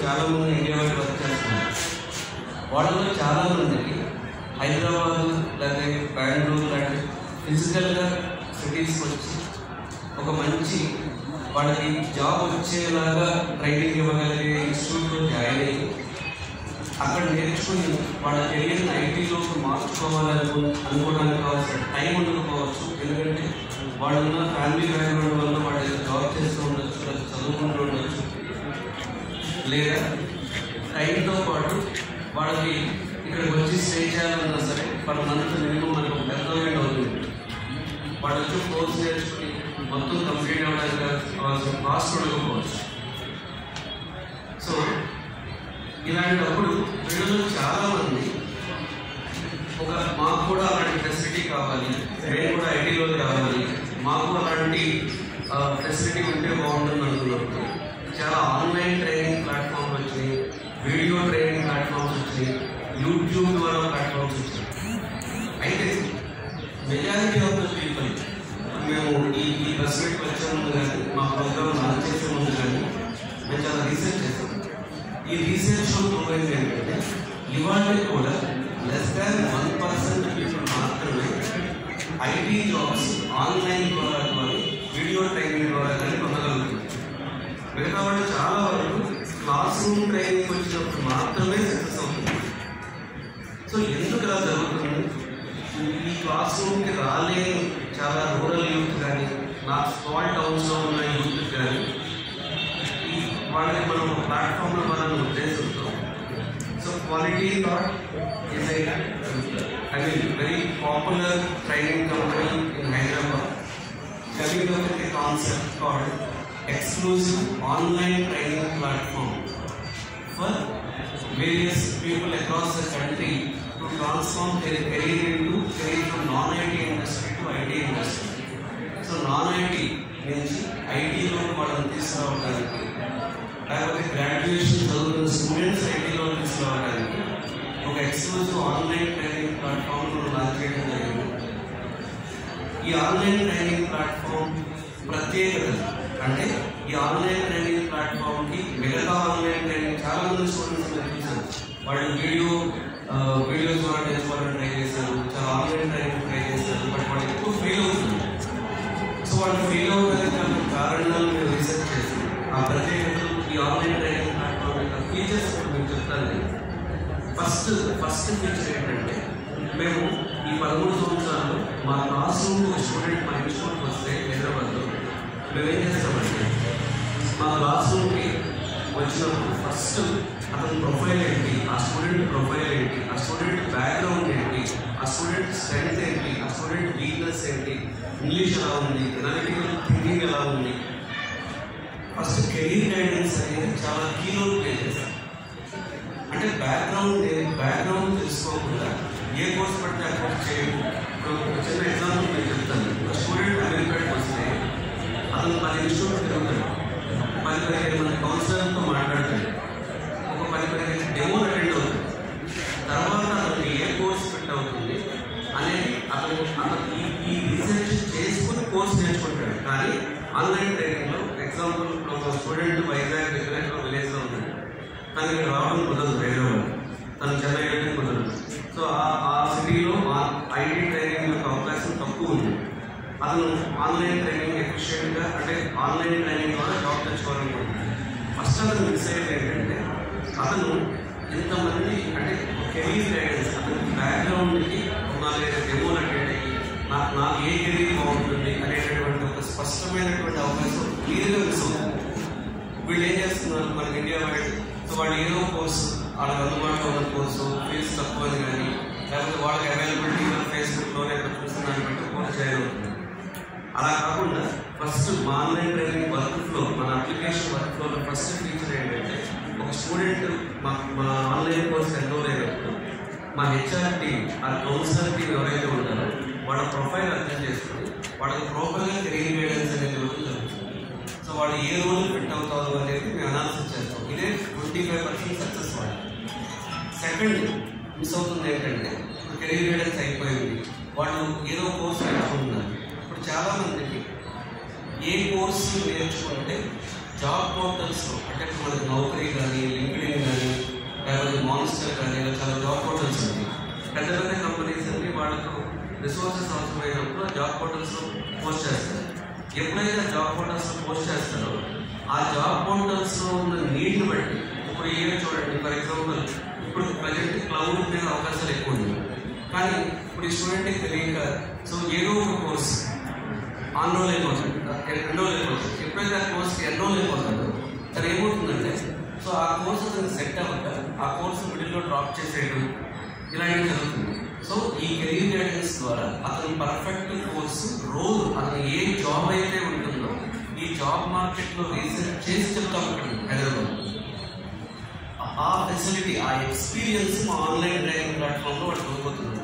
చాలా మంది India wide work చేస్తున్నారు వాళ్ళలో చాలా మందికి హైదరాబాద్ లేకపోతే బెంగళూరు లాంటి ఫిజికల్గా సిటీస్కి వచ్చి ఒక మంచి వాళ్ళకి జాబ్ వచ్చేలాగా ట్రైనింగ్ ఇవ్వగలిగే ఇన్స్టిట్యూట్లో జాయిన్ అయ్యి అక్కడ నేర్చుకుని వాళ్ళ కెరీర్ని ఐటీలోకి మార్చుకోవాలను అనుకోవడానికి కావాల్సిన టైం ఉండకపోవచ్చు ఎందుకంటే వాళ్ళున్న ఫ్యామిలీ బ్యాక్గ్రౌండ్ వల్ల వాళ్ళు ఏదో జాబ్ చేస్తూ ఉండొచ్చు లేదా చదువుకుంటూ ఉండొచ్చు లేదా టైంతో పాటు వాళ్ళకి ఇక్కడికి వచ్చి స్టే చేయాలన్నా సరే పర్ మంత్ మినిమం మనకు ఒక టెన్ థౌసండ్ అవుతుంది వాళ్ళు వచ్చి కోర్స్ నేర్చుకుని మొత్తం కంప్లీట్ అవ్వడానికి కావాల్సిన కాస్ట్ ఉండకపోవచ్చు సో ఇలాంటప్పుడు వీళ్ళలో చాలా మంది ఒక మాకు కూడా అలాంటి ఫెసిలిటీ కావాలి మేము కూడా ఐటీలోకి రావాలి మాకు అలాంటి ఫెసిలిటీ ఉంటే బాగుంటుంది అనుకున్నప్పుడు చాలా ఆన్లైన్ ట్రైనింగ్ ప్లాట్ఫామ్స్ వచ్చినాయి వీడియో ట్రైనింగ్ ప్లాట్ఫామ్స్ వచ్చినాయి యూట్యూబ్ ద్వారా ప్లాట్ఫామ్స్ వచ్చినాయి అయితే మెజారిటీ ఆఫ్ ద పీపుల్ మేము ఈ ఈ బస్ మీట్కి వచ్చే ముందు కానీ మా ప్రోగ్రామ్ లాంచ్ చేసే ముందు కానీ మేము చాలా రీసెర్చ్ చేస్తాం ఈ రీసెర్చ్ ప్రొవైడ్ ఏంటంటే ఇవాళ కూడా less than one percent people మాత్రమే ఐటీ జాబ్స్ ఆన్లైన్ ద్వారా కానీ వీడియో ట్రైనింగ్ ద్వారా కానీ పొందగలుగుతుంది మిగతా వాళ్ళు చాలా వరకు క్లాస్ రూమ్ ట్రైనింగ్ వచ్చినప్పుడు మాత్రమే సక్సెస్ అవుతుంది సో ఎందుకు ఇలా జరుగుతుంది ఈ క్లాస్ రూమ్కి రాలేని చాలా రూరల్ యూత్ కానీ నా స్మాల్ టౌన్స్లో ఉన్న యూత్ కానీ ఈ వాళ్ళకి మనం ప్లాట్ఫామ్లో మనం ఉద్దేశంతో so quality that is I mean very popular training company in Hyderabad coming up with a concept called exclusive online training platform for various people across the country to transform their career into career from non-IT industry to IT industry. So non IT నుంచి ఐటీలో వాళ్ళని తీసుకురావడానికి లేకపోతే graduation చదువుతున్న students ఐటీలో తీసుకురావడానికి ఒక exclusive online training platform launch చేయడం జరిగింది ఈ ఆన్లైన్ ట్రైనింగ్ ప్లాట్ఫామ్ ప్రత్యేకత అంటే ఈ ఆన్లైన్ ట్రైనింగ్ ప్లాట్ఫామ్ కి మిగతా ఆన్లైన్ ట్రైనింగ్ చాలా మంది స్టూడెంట్స్ నేను చూశాను వాళ్ళు వీడియో వీడియో ద్వారా నేర్చుకోవాలని ట్రై చేశారు చాలా ఆన్లైన్ ట్రైనింగ్ ట్రై చేశారు బట్ వాళ్ళు ఎక్కువ ఫెయిల్ అవుతుంది సో వాళ్ళు ఫెయిల్ అవ్వడానికి గల కారణాలు మేము రీసెర్చ్ చేసి ఆ ప్రత్యేకతలు ఈ ఆన్లైన్ ట్రైనింగ్ ప్లాట్ఫామ్ యొక్క ఫీచర్స్ మీకు చెప్తాను నేను. ఫస్ట్ ఫస్ట్ ఫీచర్ ఏంటంటే మేము ఈ పదమూడు సంవత్సరాలు మా క్లాస్ రూమ్ ఒక స్టూడెంట్ మా ఇన్స్టిట్యూట్కి వస్తే హైదరాబాద్లో మేము ఏం చేస్తామంటే మా క్లాస్ రూమ్కి వచ్చినప్పుడు ఫస్ట్ అతని ప్రొఫైల్ ఏంటి ఆ స్టూడెంట్ ప్రొఫైల్ ఏంటి ఆ స్టూడెంట్ బ్యాక్గ్రౌండ్ ఏంటి ఆ స్టూడెంట్ స్ట్రెంగ్త్ ఏంటి ఆ స్టూడెంట్ వీక్నెస్ ఏంటి ఇంగ్లీష్ ఎలా ఉంది ఎనాలిటికల్ థింకింగ్ ఎలా ఉంది ఫస్ట్ కెరీర్ గైడెన్స్ అనేది చాలా కీ రోల్ ప్లే చేస్తారు అంటే బ్యాక్గ్రౌండ్ బ్యాక్గ్రౌండ్ తెలుసుకోకుండా ఏ కోర్స్ పడితే ఆ కోర్స్ చేయడం ఇప్పుడు ఒక చిన్న ఎగ్జాంపుల్ నేను చెప్తాను ఒక స్టూడెంట్ అమెరికాకి వస్తే అతను పది ఇన్స్టిట్యూట్ తిరుగుతాడు పది పదిహేను మంది కౌన్సిలర్తో మాట్లాడతాడు ఒక పది పదిహేను డెమో అటెండ్ అవుతాడు తర్వాత అతనికి ఏ కోర్స్ ఫిట్ అవుతుంది అనేది అతను అతను ఈ ఈ రీసెర్చ్ చేసుకుని కోర్స్ నేర్చుకుంటాడు కానీ ఆన్లైన్ ట్రైనింగ్లో ఎగ్జాంపుల్ ఇప్పుడు ఒక స్టూడెంట్ వైజాగ్ దగ్గర విలేజ్లో ఉంటాడు తను ఇక్కడ రావడం కుదరదు హైదరాబాద్ తను చెన్నై వెళ్ళడం కుదరదు సో ఆ- ఆ సిటీలో ఐటీ ట్రైనింగ్ యొక్క అవకాశం తక్కువ ఉంది అతను ఆన్లైన్ ట్రైనింగ్ ఎఫిషియెంట్గా అంటే ఆన్లైన్ ట్రైనింగ్ ద్వారా జాబ్ తెచ్చుకోవాలనుకుంటున్నాడు ఫస్ట్ అతను మిస్ అయ్యేది ఏంటంటే అతను ఇంతమంది అంటే కెరీర్ గైడెన్స్ అతని బ్యాక్గ్రౌండ్కి ఒక నాలుగైదు డెమోలు అటెండ్ అయ్యి నాకు నాకు ఏ కెరీర్ బాగుంటుంది అనేటటువంటి ఒక స్పష్టమైనటువంటి అవకాశం క్లియర్గా మిస్ అవుతుంది వీళ్ళు ఏం చేస్తున్నారు మనకి ఇండియా వైడ్ సో వాళ్ళు ఏదో కోర్సు వాళ్ళకి అందుబాటులో ఉన్న కోర్సు ఫీజు తక్కువ అని కానీ లేకపోతే వాళ్ళకి అవైలబిలిటీ మన ఫేస్బుక్లో ఎక్కడ చూసిన దాన్ని బట్టి కోర్స్ చేయాలవుతుంది అలా కాకుండా ఫస్ట్ మా ఆన్లైన్ ట్రైనింగ్ వర్క్ ఫ్లో మన అప్లికేషన్ వర్క్ ఫ్లోలో ఫస్ట్ ఫీచర్ ఏంటంటే ఒక స్టూడెంట్ మా మా ఆన్లైన్ కోర్స్ ఎన్రోల్ అయినప్పుడు మా హెచ్ఆర్ టీం ఆ కౌన్సిలర్ టీం ఎవరైతే ఉంటారో వాళ్ళ ప్రొఫైల్ అర్థం చేసుకుని వాళ్ళకి ప్రాపర్గా కెరీర్ గైడెన్స్ అనేది ఇవ్వడం జరుగుతుంది సో వాళ్ళు ఏ రోల్ ఫిట్ అవుతారు అనేది మేము అనాలిసిస్ చేస్తాం ఇదే ట్వంటీ ఫైవ్ పర్సెంట్ సక్సెస్ వాళ్ళు సెకండ్ మిస్ అవుతుంది ఏంటంటే ఇప్పుడు కెరీర్ గైడెన్స్ అయిపోయింది వాళ్ళు ఏదో కోర్స్ నేర్చుకుంటున్నారు ఇప్పుడు చాలా మందికి ఏ కోర్సు నేర్చుకుంటే జాబ్ పోర్టల్స్లో అంటే ఇప్పుడు మనకి నౌకరీ కానీ లింక్డ్ఇన్ కానీ లేకపోతే మాన్స్టర్ కానీ ఇలా చాలా జాబ్ పోర్టల్స్ ఉన్నాయి పెద్ద పెద్ద కంపెనీస్ అన్ని వాళ్ళకు రిసోర్సెస్ అవసరమైనప్పుడు జాబ్ పోర్టల్స్లో పోస్ట్ చేస్తారు ఎప్పుడైతే జాబ్ పోర్టల్స్లో పోస్ట్ చేస్తారో ఆ జాబ్ పోర్టల్స్లో ఉన్న నీడ్ని బట్టి ఇప్పుడు ఏమో చూడండి ఫర్ ఎగ్జాంపుల్ ఇప్పుడు ప్రజెంట్ క్లౌడ్ మీద అవకాశాలు ఎక్కువ ఉన్నాయి కానీ ఇప్పుడు ఈ స్టూడెంట్కి తెలియక సో ఏదో ఒక కోర్స్ ఆన్రోల్ అయిపోతుంది ఎన్రోల్ అయిపోతుంది ఎప్పుడైతే ఆ కోర్స్కి ఎన్రోల్ అయిపోతుందో తను ఏమవుతుందంటే సో ఆ కోర్స్ అతను సెట్ అవ్వక ఆ కోర్స్ మిడిల్లో డ్రాప్ చేసేయడం ఇలాంటివి జరుగుతుంది సో ఈ కెరీర్ గైడెన్స్ ద్వారా అతను పర్ఫెక్ట్ కోర్స్ రోజు అతను ఏ జాబ్ అయితే ఉంటుందో ఈ జాబ్ మార్కెట్లో రీసెర్చ్ చేసి చెప్తాం ఇక్కడ హైదరాబాద్ ఆ ఫెసిలిటీ ఆ ఎక్స్పీరియన్స్ మా ఆన్లైన్ ట్రైనింగ్ ప్లాట్ఫామ్లో వాడు కోల్పోతుంది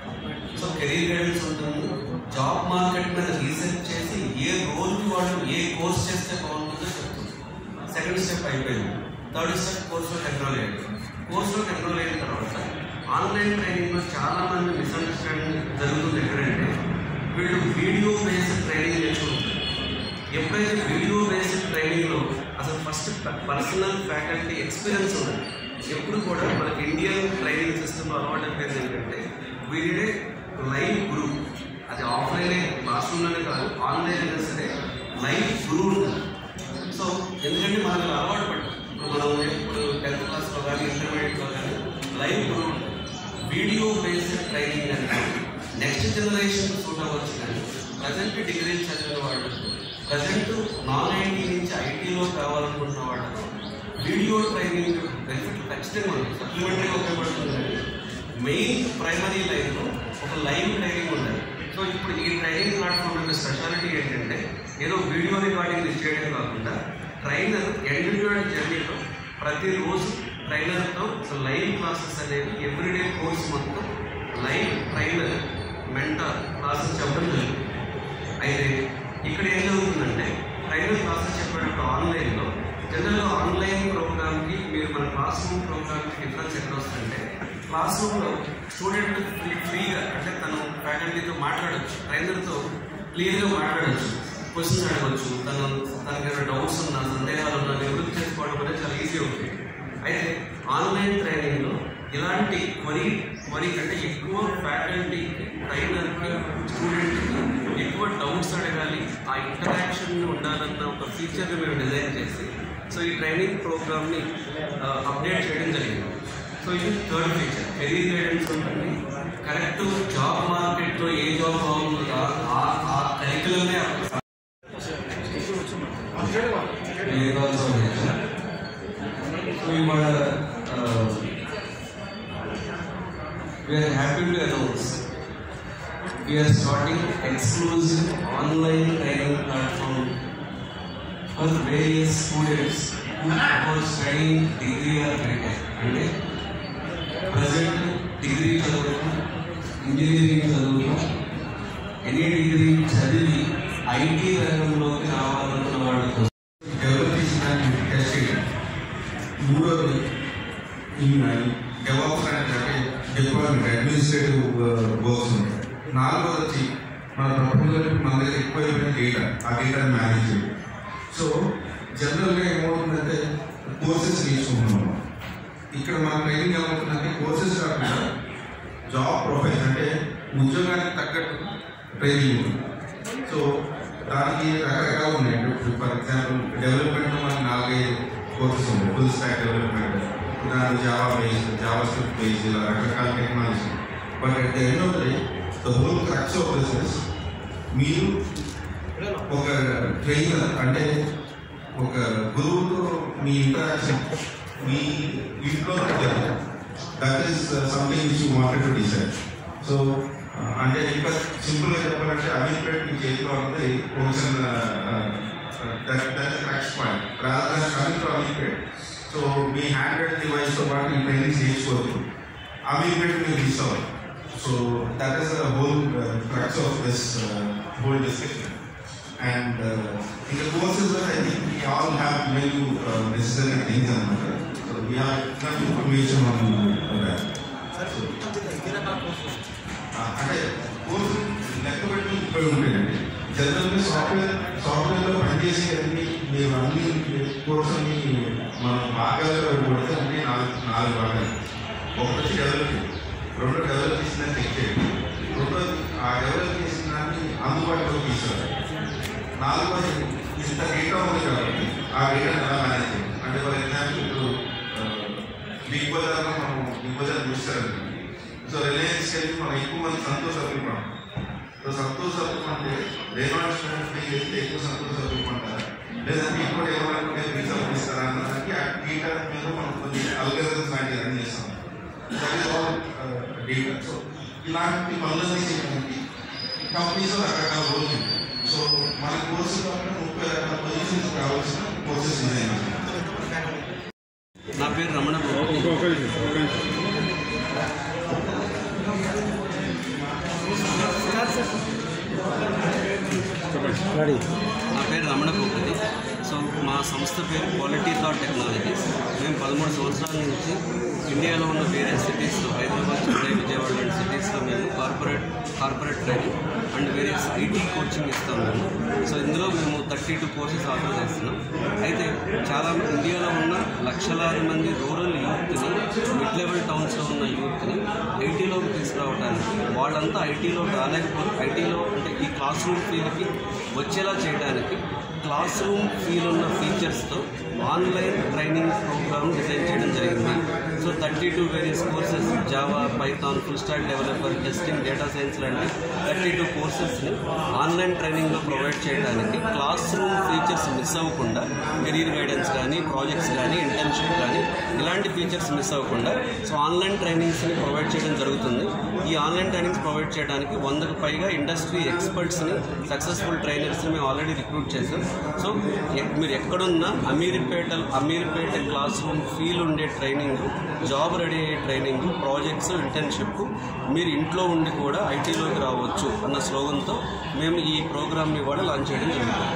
సో కెరీర్ గైడెన్స్ ఉంటుంది జాబ్ మార్కెట్ మీద రీసెర్చ్ చేసి ఏ రోల్కి వాళ్ళు ఏ కోర్స్ చేస్తే బాగుంటుందో చెప్తుంది సెకండ్ స్టెప్ అయిపోయింది థర్డ్ స్టెప్ కోర్సులో ఎన్రోల్ అయ్యాడు కోర్సులో ఎన్రోల్ అయిన తర్వాత ఆన్లైన్ ట్రైనింగ్లో చాలా మంది మిస్అండర్స్టాండింగ్ జరుగుతుంది ఎక్కడంటే వీళ్ళు వీడియో బేస్డ్ ట్రైనింగ్ నేర్చుకుంటారు ఎప్పుడైతే వీడియో బేస్డ్ ట్రైనింగ్లో అసలు ఫస్ట్ పర్సనల్ ఫ్యాకల్టీ ఎక్స్పీరియన్స్ ఉన్నది ఎప్పుడు కూడా మనకి ఇండియన్ ట్రైనింగ్ సిస్టమ్ అలవాటు అయిపోయింది ఏంటంటే వీడే లైవ్ గురువు అది ఆఫ్లైన్ క్లాస్ రూమ్లోనే కాదు ఆన్లైన్ అయినా సరే లైవ్ గురువు ఉంటుంది సో ఎందుకంటే మనకు అలవాటు పడ్డాం ఇప్పుడు మనం ఇప్పుడు టెన్త్ క్లాస్లో కానీ ఇంటర్మీడియట్లో కానీ లైవ్ గురువు ఉంటుంది వీడియో బేస్డ్ ట్రైనింగ్ అంటే నెక్స్ట్ జనరేషన్ సూట్ అవ్వచ్చు కానీ ప్రజెంట్ డిగ్రీ చదివిన వాళ్ళు ప్రజెంట్ నాన్ ఐటీ నుంచి ఐటీలో కావాలనుకుంటున్న వాళ్ళకు వీడియో ట్రైనింగ్ బెనిఫిట్ ఖచ్చితంగా ఉంది సప్లిమెంటరీ ఉపయోగపడుతుంది కానీ మెయిన్ ప్రైమరీ లైన్లో ఒక లైవ్ ట్రైనింగ్ ఉండాలి సో ఇప్పుడు ఈ ట్రైనింగ్ ప్లాట్ఫామ్ యొక్క స్పెషాలిటీ ఏంటంటే ఏదో వీడియో రికార్డింగ్ చేయడం కాకుండా ట్రైనర్ ఇండివిజువల్ జర్నీలో ప్రతిరోజు ట్రైనర్తో లైవ్ క్లాసెస్ అనేవి ఎవ్రీడే కోర్స్ మొత్తం లైవ్ ట్రైనర్ మెంటర్ క్లాసెస్ చెప్పడం జరుగుతుంది అయితే ఇక్కడ ఏం జరుగుతుందంటే ట్రైనర్ క్లాసెస్ చెప్పేటప్పుడు ఆన్లైన్లో జనరల్గా ఆన్లైన్ ప్రోగ్రామ్కి మీరు మన క్లాస్ రూమ్ ప్రోగ్రామ్కి డిఫరెన్స్ ఎక్కడ వస్తుందంటే క్లాస్ రూమ్లో స్టూడెంట్ ఫ్రీ ఫ్రీగా అంటే తను ఫ్యాకల్టీతో మాట్లాడచ్చు ట్రైనర్తో క్లియర్గా మాట్లాడచ్చు క్వశ్చన్స్ అడగచ్చు తను తనకి డౌట్స్ ఉన్నా సందేహాలు ఉన్నా నివృత్తి చేసుకోవడం అనేది చాలా ఈజీ అవుతుంది అయితే ఆన్లైన్ ట్రైనింగ్లో ఇలాంటి క్వరీ క్వరీ కంటే ఎక్కువ ఫ్యాకల్టీ ట్రైనర్కి స్టూడెంట్కి ఎక్కువ డౌట్స్ అడగాలి ఆ ఇంటరాక్షన్ ఉండాలన్న ఒక ఫీచర్ని మేము డిజైన్ చేసి సో ఈ ట్రైనింగ్ ప్రోగ్రామ్ని అప్డేట్ చేయడం జరిగింది సో ఇది థర్డ్ ఫీచర్ కెరీర్ గైడెన్స్ ఉంటుంది కరెక్ట్ జాబ్ మార్కెట్లో ఏ జాబ్ బాగుందో ఆ- ఆ కరికులమే ఏ కావాల్సి ఉంది సో ఇవాళ we're happy to announce we're starting exclusive online training platform for various students for studying degree or BTech అంటే ప్రజెంట్ డిగ్రీ చదువుతూ ఇంజనీరింగ్ చదువుతూ ఎనీ డిగ్రీ చదివి ఐటీ రంగంలోకి రావాలనుకున్న వాళ్ళ కోసం డెవలప్ చేసిన టెస్టింగ్ మూడోది ఈ డెవలప్మెంట్ అంటే డిప్లాయ్మెంట్ అడ్మినిస్ట్రేటివ్ వర్క్స్ ఉంటాయి నాలుగోది వచ్చి మన ప్రపంచంలో మన దగ్గర ఎక్కువైపోయిన డేటా ఆ డేటాని మేనేజ్ చేయడం సో జనరల్గా ఏమవుతుందంటే కోర్సెస్ నేర్చుకుంటున్నాం మనం. ఇక్కడ మన ట్రైనింగ్ ఏమవుతుందంటే కోర్సెస్ కాకుండా జాబ్ ప్రొఫైల్ అంటే ఉద్యోగానికి తగ్గట్టు ట్రైనింగ్ ఉంటుంది సో దానికి రకరకాలు ఉన్నాయి ఇప్పుడు ఫర్ ఎగ్జాంపుల్ డెవలప్మెంట్ మనకి నాలుగైదు కోర్సెస్ ఉన్నాయి ఫుల్ స్టాక్ డెవలప్మెంట్ దాని Java base JavaScript base ఇలా రకరకాల technology but at the end of the day the whole crux of business మీరు ఒక ట్రైనర్ అంటే ఒక గురువుతో మీ ఇంటరాక్షన్ మీ ఇంట్లో that is something which you wanted to decide so అంటే ఇంకా సింపుల్గా చెప్పాలంటే అమీర్పేట్ మీ చేతిలో ఉన్నది కొంచెం crux point rather coming to Ameerpet so మీ హ్యాండ్ హెల్డ్ డివైస్తో పాటు ఈ ట్రైనింగ్ చేసుకోవచ్చు అమీర్పేట్ మీరు మిస్ అవ్వాలి so that is the whole crux of this whole discussion And uh, in the courses that I think we all have very uh, necessary things on that. So we have enough information on uh, that. So, uh, అంటే course లెక్క పెట్టి ముప్పై ఉంటాయండి జనరల్గా software సాఫ్ట్వేర్లో పనిచేసే అన్ని మీరు అన్ని కోర్సుని మనం భాగాలుగా పడితే అన్ని నాలుగు నాలుగు భాగాలు ఒకటి డెవలపింగ్ రెండు డెవలప్ చేసిన చెక్ చేయండి రెండోది ఆ డెవలప్ చేసిన దాన్ని అందుబాటులో తీసుకురావాలి నాలుగోది ఇంత డేటా ఉంది కాబట్టి ఆ డేటాని ఎలా మేనేజ్ చేయాలి అంటే ఫర్ ఎగ్జాంపుల్ ఇప్పుడు బిగ్ బజార్లో మనం బిగ్ బజార్ చూస్తారనుకోండి సో రిలయన్స్ వెళ్ళి మనం ఎక్కువ మంది సంతోష్ అభిప్రాయం సో సంతోష్ అభిప్రాయం రేనాడ్ స్టూడెంట్ ఫీల్ చేస్తే ఎక్కువ సంతోష్ అభిప్రాయం లేదంటే ఇంకోటి ఎవరైనా వీసా ఇస్తారా అన్నదానికి ఆ డేటా మీద మనం కొన్ని అల్గరిథమ్స్ లాంటివి రన్ చేస్తాం that is all data so ఇలాంటి పనులన్నీ చేయడానికి కంపెనీస్ రకరకాల రోల్స్ ఉంటాయి సో మన కోర్సు కాకుండా ముప్పై రకాల పొజిషన్స్ కావాల్సిన కోర్సెస్ ఉన్నాయి నా పేరు రమణ బాబు నా పేరు రమణ భూపతి సో మా సంస్థ పేరు క్వాలిటీ థాట్ టెక్నాలజీస్ మేము పదమూడు సంవత్సరాల నుంచి ఇండియాలో ఉన్న వేరే సిటీస్లో హైదరాబాద్ చెన్నై విజయవాడ లాంటి సిటీస్లో మేము కార్పొరేట్ కార్పొరేట్ ట్రైనింగ్ అండ్ వేరే ఐటీ కోచింగ్ ఇస్తాం మేము సో ఇందులో మేము థర్టీ టూ కోర్సెస్ ఆఫర్ చేస్తున్నాం అయితే చాలా ఇండియాలో ఉన్న లక్షలాది మంది రూరల్ యూత్ని మిడ్ లెవెల్ టౌన్స్లో ఉన్న యూత్ని ఐటీలోకి తీసుకురావడానికి వాళ్ళంతా ఐటీలో రాలేకపోతే ఐటీలో అంటే ఈ క్లాస్ రూమ్ ఫీల్డ్కి వచ్చేలా చేయడానికి క్లాస్ రూమ్ ఫీల్ ఉన్న ఫీచర్స్తో ఆన్లైన్ ట్రైనింగ్ ప్రోగ్రామ్ డిజైన్ చేయడం జరిగింది so thirty two various courses Java Python full stack developer testing data science లాంటి థర్టీ టూ కోర్సెస్ని ఆన్లైన్ ట్రైనింగ్లో ప్రొవైడ్ చేయడానికి క్లాస్ రూమ్ ఫీచర్స్ మిస్ అవ్వకుండా కెరీర్ గైడెన్స్ కానీ ప్రాజెక్ట్స్ కానీ ఇంటర్న్షిప్ కానీ ఇలాంటి ఫీచర్స్ మిస్ అవ్వకుండా సో ఆన్లైన్ ట్రైనింగ్స్ని ప్రొవైడ్ చేయడం జరుగుతుంది ఈ ఆన్లైన్ ట్రైనింగ్స్ ప్రొవైడ్ చేయడానికి వందకు పైగా ఇండస్ట్రీ ఎక్స్పర్ట్స్ని సక్సెస్ఫుల్ ట్రైనర్స్ని మేము ఆల్రెడీ రిక్రూట్ చేసాం సో ఎక్- మీరు ఎక్కడున్నా Ameerpet Ameerpet classroom feel ఉండే ట్రైనింగ్ జాబ్ రెడీ అయ్యే ట్రైనింగ్ ప్రాజెక్ట్స్ ఇంటర్న్షిప్ మీరు ఇంట్లో ఉండి కూడా ఐటీలోకి రావచ్చు అన్న స్లోగన్తో మేము ఈ ప్రోగ్రామ్ని కూడా లాంచ్ చేయడం జరుగుతుంది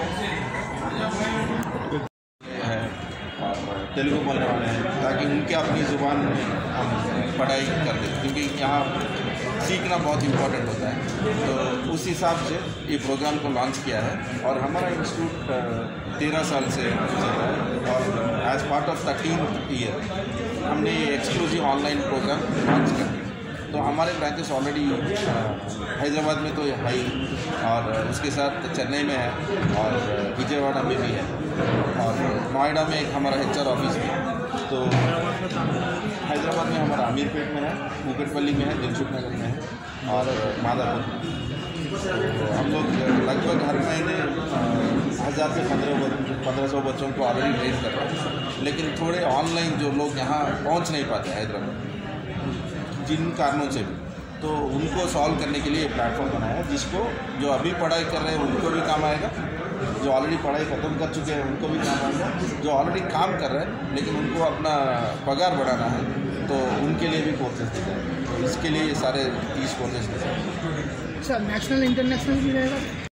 है और तेलुगु बोलने वाले हैं ताकि उनके अपनी ज़ुबान में हम पढ़ाई कर दें क्योंकि यहाँ सीखना बहुत इम्पोर्टेंट होता है तो उस हिसाब से ये प्रोग्राम को लॉन्च किया है और हमारा इंस्टीट्यूट तेरह साल से चल रहा है और as part of thirteen year हमने ये एक्सक्लूसिव ऑनलाइन प्रोग्राम लॉन्च कर दिया तो हमारे ब्रांचेस ऑलरेडी हैदराबाद में तो है ही और उसके साथ चेन्नई में है और विजयवाड़ा में भी है और नोएडा में एक हमारा एच ऑफिस भी है तो हैदराबाद में हमारा अमीरपेट में है मुकुटपल्ली में है दिलसुख नगर में है और मादापुर में तो हम लोग लगभग हर महीने हज़ार से पंद्रह पंद्रह सौ बच्चों को ऑलरेडी ट्रेन कर रहे हैं लेकिन थोड़े ऑनलाइन जो लोग यहाँ पहुँच नहीं पाते हैदराबाद जिन कारणों से भी तो उनको सॉल्व करने के लिए प्लेटफॉर्म बनाया है जिसको जो अभी पढ़ाई कर रहे हैं उनको भी काम आएगा जो ऑलरेडी पढ़ाई ख़त्म कर चुके हैं उनको भी काम आएगा जो ऑलरेडी काम कर रहे हैं लेकिन उनको अपना पगार बढ़ाना है तो उनके लिए भी कोर्सेज दिए जाएंगे तो इसके लिए ये सारे तीस कोर्सेज दिए जाएंगे सर नेशनल इंटरनेशनल भी रहेगा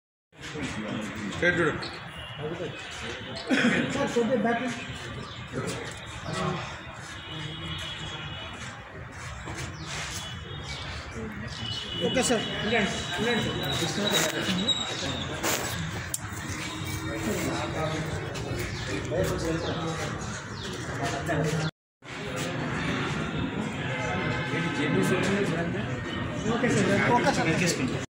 सर छोटे back okay sir okay sir okay sir